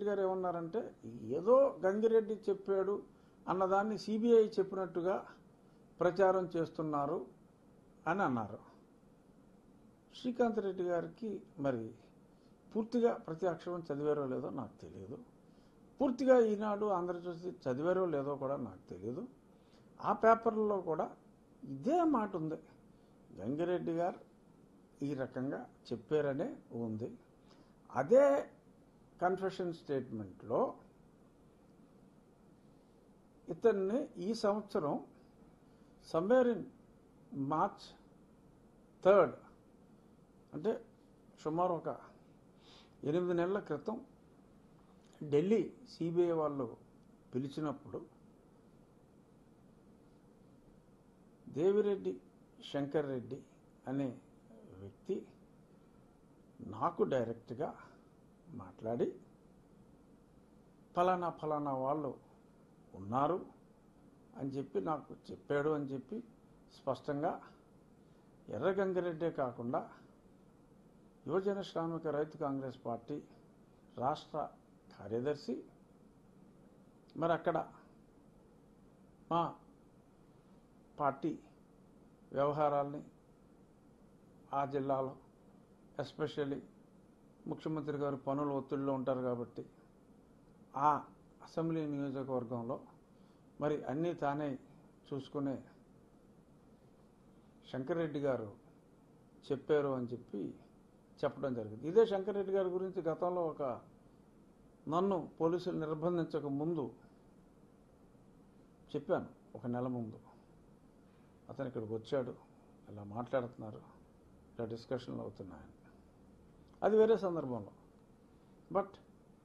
రెడ్డి గారు ఏమన్నారంటే ఏదో గంగిరెడ్డి చెప్పాడు అన్నదాన్ని సిబిఐ చెప్పినట్టుగా ప్రచారం చేస్తున్నారు అని అన్నారు శ్రీకాంత్ రెడ్డి గారికి మరి పూర్తిగా ప్రతి అక్షరం చదివారో లేదో నాకు తెలియదు పూర్తిగా ఈనాడు ఆంధ్రజ్యోతి చదివారో లేదో కూడా నాకు తెలియదు ఆ పేపర్లో కూడా ఇదే మాట ఉంది గంగిరెడ్డి గారు ఈ రకంగా చెప్పారనే ఉంది అదే కన్ఫెషన్ స్టేట్మెంట్లో ఇతన్ని ఈ సంవత్సరం సమ్వేర్ ఇన్ మార్చ్ థర్డ్ అంటే సుమారు ఒక ఎనిమిది నెలల క్రితం ఢిల్లీ సిబిఐ వాళ్ళు పిలిచినప్పుడు దేవిరెడ్డి శంకర్ రెడ్డి అనే వ్యక్తి నాకు డైరెక్ట్గా మాట్లాడి ఫలానా ఫలానా వాళ్ళు ఉన్నారు అని చెప్పి నాకు చెప్పాడు అని చెప్పి స్పష్టంగా ఎర్రగంగిరెడ్డే కాకుండా యువజన శ్రామిక రైతు కాంగ్రెస్ పార్టీ రాష్ట్ర కార్యదర్శి మరి అక్కడ మా పార్టీ వ్యవహారాల్ని ఆ జిల్లాలో ఎస్పెషల్లీ ముఖ్యమంత్రి గారు పనుల ఒత్తిడిలో ఉంటారు కాబట్టి ఆ అసెంబ్లీ నియోజకవర్గంలో మరి అన్నీ తానే చూసుకునే శంకర్రెడ్డి గారు చెప్పారు అని చెప్పి చెప్పడం జరిగింది ఇదే శంకర్రెడ్డి గారి గురించి గతంలో ఒక నన్ను పోలీసులు నిర్బంధించక ముందు చెప్పాను ఒక నెల ముందు అతను ఇక్కడికి వచ్చాడు ఇలా మాట్లాడుతున్నారు ఇలా డిస్కషన్లు అవుతున్నాయని అది వేరే సందర్భంలో but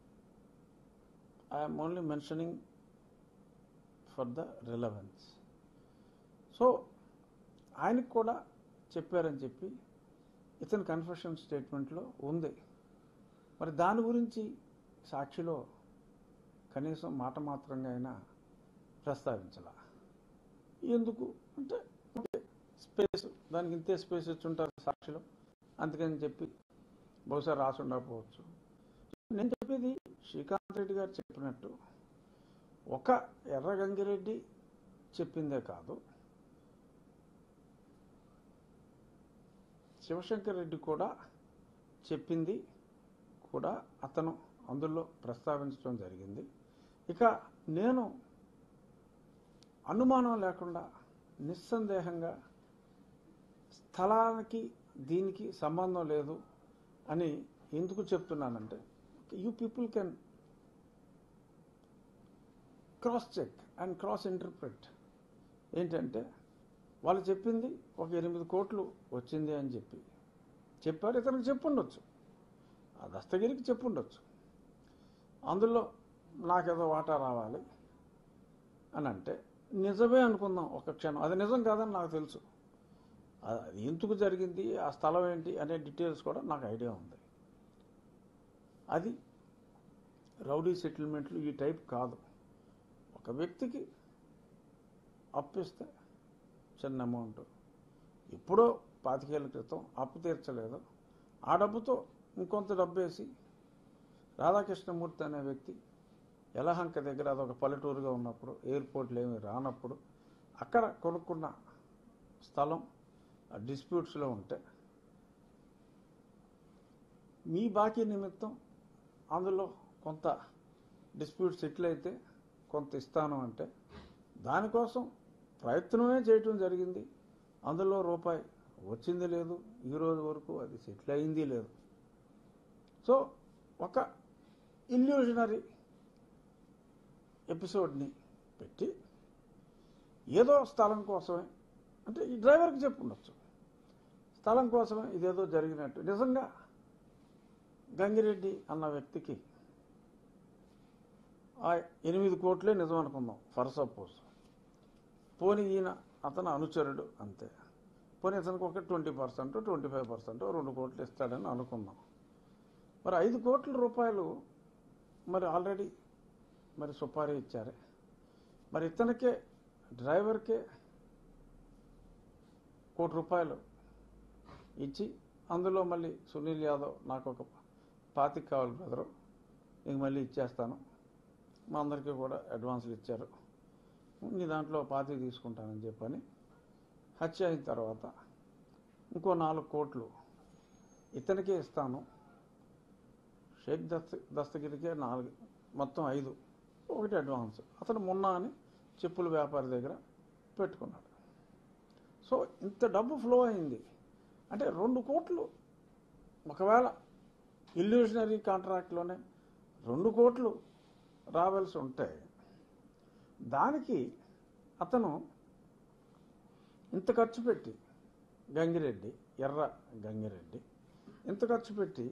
I'm only mentioning for the relevance so ఆయనకు కూడా చెప్పారని చెప్పి ఇతని కన్ఫెషన్ స్టేట్మెంట్లో ఉంది మరి దాని గురించి సాక్షిలో కనీసం మాట మాత్రంగా అయినా ప్రస్తావించాల ఎందుకు అంటే స్పేస్ దానికి ఇంతే స్పేస్ ఇచ్చి ఉంటారు సాక్షిలో అందుకని చెప్పి బహుశా రాసి ఉండకపోవచ్చు నేను చెప్పేది శ్రీకాంత్ రెడ్డి గారు చెప్పినట్టు ఒక ఎర్రగంగిరెడ్డి చెప్పిందే కాదు శివశంకర్ రెడ్డి కూడా చెప్పింది కూడా అతను అందులో ప్రస్తావించడం జరిగింది ఇక నేను అనుమానం లేకుండా నిస్సందేహంగా స్థలానికి దీనికి సంబంధం లేదు అని ఎందుకు చెప్తున్నానంటే you people can cross check and cross interpret ఏంటంటే వాళ్ళు చెప్పింది ఒక ఎనిమిది కోట్లు వచ్చింది అని చెప్పి చెప్పారు ఇతనికి చెప్పుండొచ్చు ఆ దస్తగిరికి చెప్పుండొచ్చు అందులో నాకేదో వాటా రావాలి అని అంటే నిజమే అనుకుందాం ఒక క్షణం అది నిజం కాదని నాకు తెలుసు అది ఎందుకు జరిగింది ఆ స్థలం ఏంటి అనే డీటెయిల్స్ కూడా నాకు ఐడియా ఉంది అది రౌడీ సెటిల్మెంట్లు ఈ టైప్ కాదు ఒక వ్యక్తికి అప్పిస్తే చిన్న అమౌంట్ ఎప్పుడో పాతికేళ్ల క్రితం అప్పు తీర్చలేదు ఆ డబ్బుతో ఇంకొంత డబ్బు వేసి రాధాకృష్ణమూర్తి అనే వ్యక్తి యలహంక దగ్గర అదొక పల్లెటూరుగా ఉన్నప్పుడు ఎయిర్పోర్ట్లు ఏమి రానప్పుడు అక్కడ కొనుక్కున్న స్థలం డిస్ప్యూట్స్లో ఉంటే మీ బాకీ నిమిత్తం అందులో కొంత డిస్ప్యూట్ సెటిల్ అయితే కొంత ఇస్తాను అంటే దానికోసం ప్రయత్నమే చేయటం జరిగింది అందులో రూపాయి వచ్చింది లేదు ఈ రోజు వరకు అది సెటిల్ అయింది లేదు సో ఒక ఇల్యూషనరీ ఎపిసోడ్ని పెట్టి ఏదో స్థలం కోసమే అంటే ఈ డ్రైవర్కి చెప్పుండొచ్చు స్థలం కోసమే ఇదేదో జరిగినట్టు నిజంగా గంగిరెడ్డి అన్న వ్యక్తికి ఆ ఎనిమిది కోట్లే నిజం అనుకుందాం ఫర్ సపోజ్ పోనీ ఈయన అతను అనుచరుడు అంతే పోనీ అతనికి ఒక twenty percent twenty five percent రెండు కోట్లు ఇస్తాడని అనుకుందాం మరి ఐదు కోట్ల రూపాయలు మరి ఆల్రెడీ మరి సుపారీ ఇచ్చారే మరి ఇతనికే డ్రైవర్కే కోటి రూపాయలు ఇచ్చి అందులో మళ్ళీ సునీల్ యాదవ్ నాకు ఒక పాతికి కావాలి బ్రదరు నీకు మళ్ళీ ఇచ్చేస్తాను మా అందరికీ కూడా అడ్వాన్స్లు ఇచ్చారు నీ దాంట్లో పాతి తీసుకుంటానని చెప్పని హత్య అయిన తర్వాత ఇంకో నాలుగు కోట్లు ఇతనికే ఇస్తాను షేక్ దస్త దస్తగిరికే నాలుగు మొత్తం ఐదు ఒకటి అడ్వాన్స్ అతను మొన్న అని చెప్పుల వ్యాపారి దగ్గర పెట్టుకున్నాడు సో ఇంత డబ్బు ఫ్లో అయింది అంటే రెండు కోట్లు ఒకవేళ ఇల్యూషనరీ కాంట్రాక్ట్లోనే రెండు కోట్లు రావాల్సి ఉంటే దానికి అతను ఇంత ఖర్చు పెట్టి గంగిరెడ్డి ఎర్ర గంగిరెడ్డి ఇంత ఖర్చు పెట్టి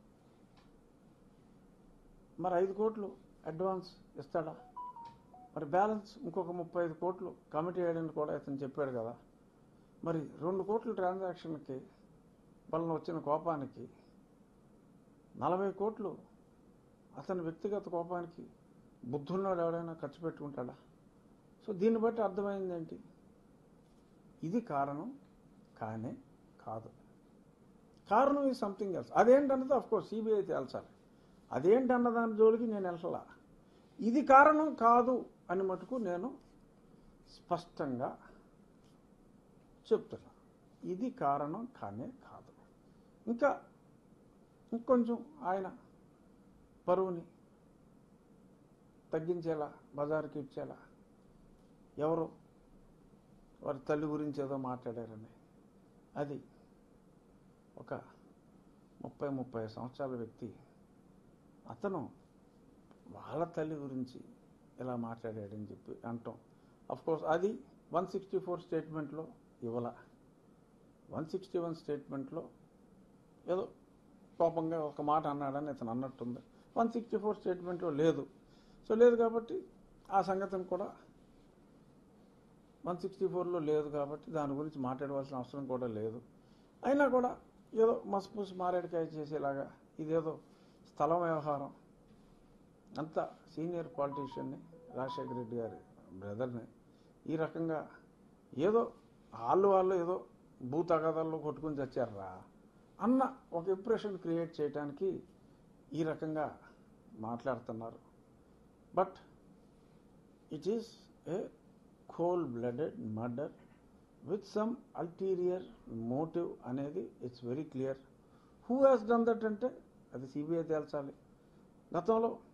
మరి ఐదు కోట్లు అడ్వాన్స్ ఇస్తాడా మరి బ్యాలెన్స్ ఇంకొక ముప్పై ఐదు కోట్లు కమిటీ వేయడానికి కూడా ఇతను చెప్పాడు కదా మరి రెండు కోట్ల ట్రాన్సాక్షన్కి వలన వచ్చిన కోపానికి నలభై కోట్లు అతని వ్యక్తిగత కోపానికి బుద్ధున్నాడు ఎవడైనా ఖర్చు పెట్టుకుంటాడా సో దీన్ని బట్టి అర్థమైంది ఏంటి ఇది కారణం కానే కాదు కారణం ఈ సంథింగ్ ఎల్స్ అదేంటన్నది అఫ్ కోర్స్ సిబిఐ తేల్చాలి అదేంటన్న దాని జోలికి నేను వెళ్ళలా ఇది కారణం కాదు అని మటుకు నేను స్పష్టంగా చెప్తున్నా ఇది కారణం కానే కాదు ఇంకా ఇంకొంచెం ఆయన పరువుని తగ్గించేలా బజారుకి ఇచ్చేలా ఎవరు వారి తల్లి గురించి ఏదో మాట్లాడారని అది ఒక ముప్పై ముప్పై సంవత్సరాల వ్యక్తి అతను వాళ్ళ తల్లి గురించి ఇలా మాట్లాడాడని చెప్పి అంటాం అఫ్ కోర్స్ అది వన్ సిక్స్టీ ఫోర్ స్టేట్మెంట్లో ఇవ్వాల వన్ సిక్స్టీ వన్ స్టేట్మెంట్లో ఏదో కోపంగా ఒక మాట అన్నాడని ఇతను అన్నట్టుంది వన్ సిక్స్టీ ఫోర్ స్టేట్మెంట్లో లేదు సో లేదు కాబట్టి ఆ సంగతిని కూడా వన్ సిక్స్టీ ఫోర్లో లేదు కాబట్టి దాని గురించి మాట్లాడవలసిన అవసరం కూడా లేదు అయినా కూడా ఏదో మసపూసి మారేడుకాయ చేసేలాగా ఇదేదో స్థలం వ్యవహారం అంత సీనియర్ పాలిటీషియన్ని రాజశేఖర రెడ్డి గారి బ్రదర్ని ఈ రకంగా ఏదో వాళ్ళు వాళ్ళు ఏదో భూ తగాదాల్లో కొట్టుకుని చచ్చారా అన్న ఒక ఇంప్రెషన్ క్రియేట్ చేయడానికి ఈ రకంగా మాట్లాడుతున్నారు but it is a cold blooded murder with some ulterior motive అనేది it's very clear who has done that అంటే అది సిబిఐ తేల్చాలి గతంలో